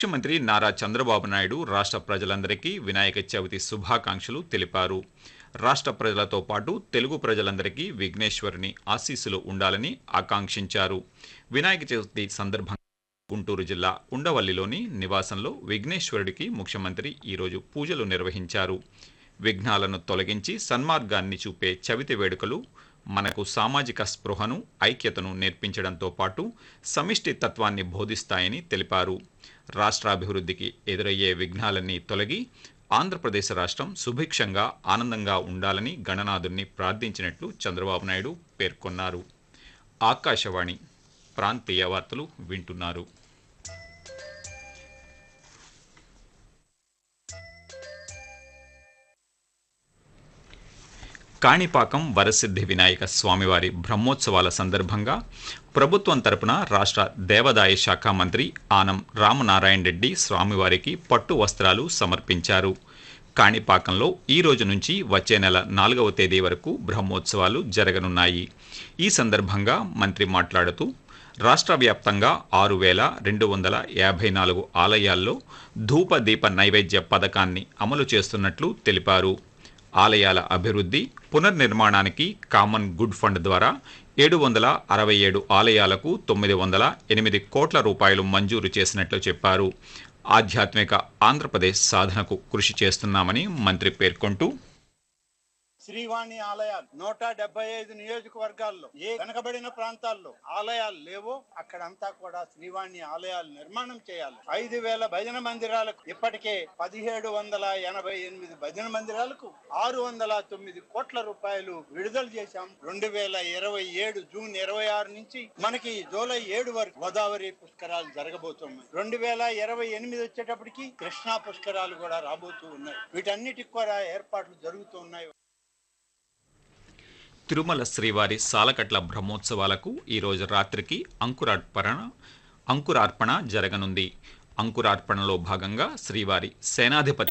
ముఖ్యమంత్రి నారా చంద్రబాబు నాయుడు రాష్ట్ర ప్రజలందరికీ వినాయక చవితి శుభాకాంక్షలు తెలిపారు రాష్ట్ర ప్రజలతో పాటు తెలుగు ప్రజలందరికీ విఘ్నేశ్వరుని ఆశీస్సులు ఉండాలని ఆకాంక్షించారు వినాయక చవితి సందర్భంగా గుంటూరు జిల్లా ఉండవల్లిలోని నివాసంలో విఘ్నేశ్వరుడికి ముఖ్యమంత్రి ఈరోజు పూజలు నిర్వహించారు విఘ్నాలను తొలగించి సన్మార్గాన్ని చూపే చవితి వేడుకలు మనకు సామాజిక స్పృహను ఐక్యతను నేర్పించడంతో పాటు సమిష్టి తత్వాన్ని బోధిస్తాయని తెలిపారు రాష్ట్రాభివృద్ధికి ఎదురయ్యే విఘ్నాలన్నీ తొలగి ఆంధ్రప్రదేశ్ రాష్ట్రం సుభిక్షంగా ఆనందంగా ఉండాలని గణనాథుణ్ణి ప్రార్థించినట్లు చంద్రబాబు నాయుడు పేర్కొన్నారు ఆకాశవాణి ప్రాంతీయ వార్తలు వింటున్నారు కాణిపాకం వరసిద్ధి వినాయక స్వామివారి బ్రహ్మోత్సవాల సందర్భంగా ప్రభుత్వం తరపున రాష్ట్ర దేవాదాయ శాఖ మంత్రి ఆనం రామనారాయణ రెడ్డి స్వామివారికి పట్టు వస్త్రాలు సమర్పించారు కాణిపాకంలో ఈ రోజు నుంచి వచ్చే నెల నాలుగవ తేదీ వరకు బ్రహ్మోత్సవాలు జరగనున్నాయి ఈ సందర్భంగా మంత్రి మాట్లాడుతూ రాష్ట్ర వ్యాప్తంగా ఆరు వేల రెండు వందల యాభై నాలుగు ఆలయాల్లో ధూప దీప నైవేద్య పథకాన్ని అమలు చేస్తున్నట్లు తెలిపారు ఆలయాల అభివృద్ధి పునర్నిర్మాణానికి కామన్ గుడ్ ఫండ్ ద్వారా ఏడు వందల అరవై ఏడు ఆలయాలకు తొమ్మిది వందల ఎనిమిది కోట్ల రూపాయలు మంజూరు చేసినట్లు చెప్పారు ఆధ్యాత్మిక ఆంధ్రప్రదేశ్ సాధనకు కృషి చేస్తున్నామని మంత్రి పేర్కొంటూ శ్రీవాణి ఆలయాలు నూట డెబ్బై ఐదు నియోజకవర్గాల్లో ఏ వెనకబడిన ప్రాంతాల్లో ఆలయాలు లేవో అక్కడంతా కూడా శ్రీవాణి ఆలయాలు నిర్మాణం చేయాలి ఐదు వేల భజన మందిరాలకు ఇప్పటికే పదిహేడు వందల ఎనభై ఎనిమిది భజన మందిరాలకు ఆరు వందల తొమ్మిది కోట్ల రూపాయలు విడుదల చేశాం రెండు వేల ఇరవై ఏడు జూన్ ఇరవై ఆరు నుంచి మనకి జూలై ఏడు వరకు గోదావరి పుష్కరాలు జరగబోతున్నాయి రెండు వేల ఇరవై ఎనిమిది వచ్చేటప్పటికి కృష్ణా పుష్కరాలు కూడా రాబోతూ ఉన్నాయి వీటన్నిటికి కూడా ఏర్పాట్లు జరుగుతూ ఉన్నాయి తిరుమల శ్రీవారి సాలకట్ల బ్రహ్మోత్సవాలకు ఈరోజు రాత్రికి అంకురార్పణ అంకురార్పణ జరగనుంది అంకురార్పణలో భాగంగా శ్రీవారి సేనాధిపతి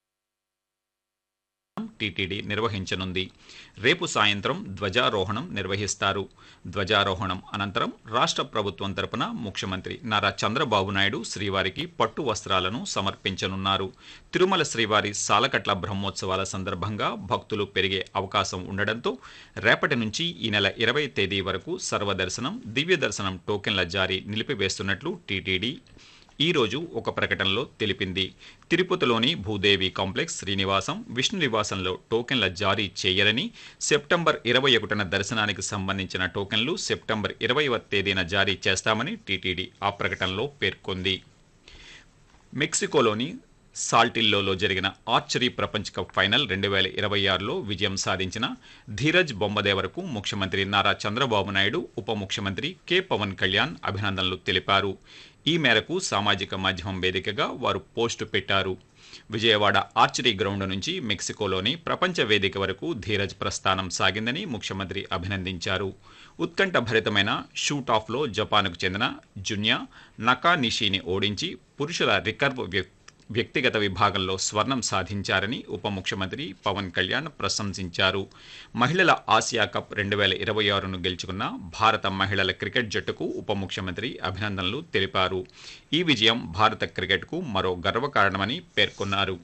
టీటీడీ నిర్వహించనుంది రేపు సాయంత్రం ధ్వజారోహణం నిర్వహిస్తారు ధ్వజారోహణం అనంతరం రాష్ట్ర ప్రభుత్వం తరపున ముఖ్యమంత్రి నారా చంద్రబాబు నాయుడు శ్రీవారికి పట్టు వస్త్రాలను సమర్పించనున్నారు తిరుమల శ్రీవారి సాలకట్ల బ్రహ్మోత్సవాల సందర్భంగా భక్తులు పెరిగే అవకాశం ఉండడంతో రేపటి నుంచి ఈ నెల ఇరవై తేదీ వరకు సర్వదర్శనం దివ్య దర్శనం టోకెన్ల జారీ నిలిపివేస్తున్నట్లు టీటీడీ ఈ రోజు ఒక ప్రకటనలో తెలిపింది తిరుపతిలోని భూదేవి కాంప్లెక్స్ శ్రీనివాసం విష్ణు నివాసంలో టోకెన్ల జారీ చేయరని సెప్టెంబర్ ఇరవై ఒకటిన దర్శనానికి సంబంధించిన టోకెన్లు సెప్టెంబర్ ఇరవైవ తేదీన జారీ చేస్తామని టీటీడీ ఆ ప్రకటనలో పేర్కొంది మెక్సికోలోని సాల్టిల్లోలో జరిగిన ఆర్చరీ ప్రపంచ కప్ ఫైనల్ రెండు వేల ఇరవై ఆరులో విజయం సాధించిన ధీరజ్ బొమ్మదేవరకు ముఖ్యమంత్రి నారా చంద్రబాబు నాయుడు ఉప ముఖ్యమంత్రి కె పవన్ కళ్యాణ్ అభినందనలు తెలిపారు ఈ మేరకు సామాజిక మాధ్యమం వేదికగా వారు పోస్టు పెట్టారు విజయవాడ ఆర్చరీ గ్రౌండ్ నుంచి మెక్సికోలోని ప్రపంచ వేదిక వరకు ధీరజ్ ప్రస్థానం సాగిందని ముఖ్యమంత్రి అభినందించారు ఉత్కంఠ భరితమైన షూట్ ఆఫ్లో జపాన్కు చెందిన జున్యా నకానిషిని ఓడించి పురుషుల రికర్వ్ వ్యక్ వ్యక్తిగత విభాగంలో స్వర్ణం సాధించారని ఉప ముఖ్యమంత్రి పవన్ కళ్యాణ్ ప్రశంసించారు మహిళల ఆసియా కప్ రెండు వేల ఇరవై ఆరును గెలుచుకున్న భారత మహిళల క్రికెట్ జట్టుకు ఉప ముఖ్యమంత్రి అభినందనలు తెలిపారు ఈ విజయం భారత క్రికెట్కు మరో గర్వకారణమని పేర్కొన్నారు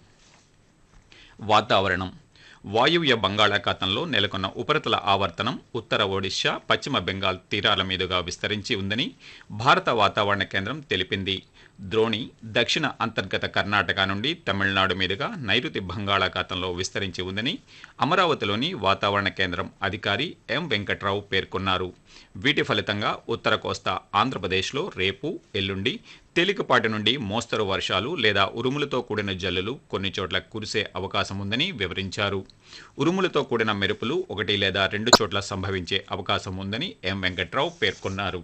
వాతావరణం వాయువ్య బంగాళాఖాతంలో నెలకొన్న ఉపరితల ఆవర్తనం ఉత్తర ఒడిశా పశ్చిమ బెంగాల్ తీరాల మీదుగా విస్తరించి ఉందని భారత వాతావరణ కేంద్రం తెలిపింది ద్రోణి దక్షిణ అంతర్గత కర్ణాటక నుండి తమిళనాడు మీదుగా నైరుతి బంగాళాఖాతంలో విస్తరించి ఉందని అమరావతిలోని వాతావరణ కేంద్రం అధికారి ఎం వెంకట్రావు పేర్కొన్నారు వీటి ఫలితంగా ఉత్తర కోస్తా ఆంధ్రప్రదేశ్లో రేపు ఎల్లుండి తేలికపాటి నుండి మోస్తరు వర్షాలు లేదా ఉరుములతో కూడిన జల్లులు కొన్ని చోట్ల కురిసే అవకాశం ఉందని వివరించారు ఉరుములతో కూడిన మెరుపులు ఒకటి లేదా రెండు చోట్ల సంభవించే అవకాశం ఉందని ఎం వెంకట్రావు పేర్కొన్నారు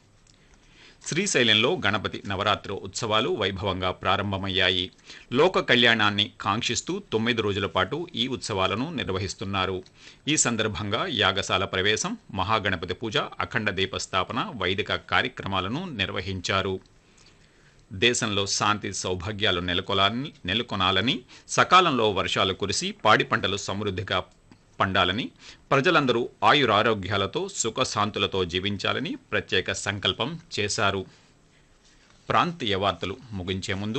శ్రీశైలంలో గణపతి నవరాత్రి ఉత్సవాలు వైభవంగా ప్రారంభమయ్యాయి లోక కళ్యాణాన్ని కాంక్షిస్తూ తొమ్మిది రోజుల పాటు ఈ ఉత్సవాలను నిర్వహిస్తున్నారు ఈ సందర్భంగా యాగశాల ప్రవేశం మహాగణపతి పూజ అఖండ దీపస్థాపన వైదిక కార్యక్రమాలను నిర్వహించారు దేశంలో శాంతి సౌభాగ్యాలు నెలకొలాలని నెలకొనాలని సకాలంలో వర్షాలు కురిసి పాడి పంటలు సమృద్ధిగా పండాలని ప్రజలందరూ ఆయురారోగ్యాలతో సుఖశాంతులతో జీవించాలని ప్రత్యేక సంకల్పం చేశారు ప్రాంతీయ వార్తలు ముగించే ముందు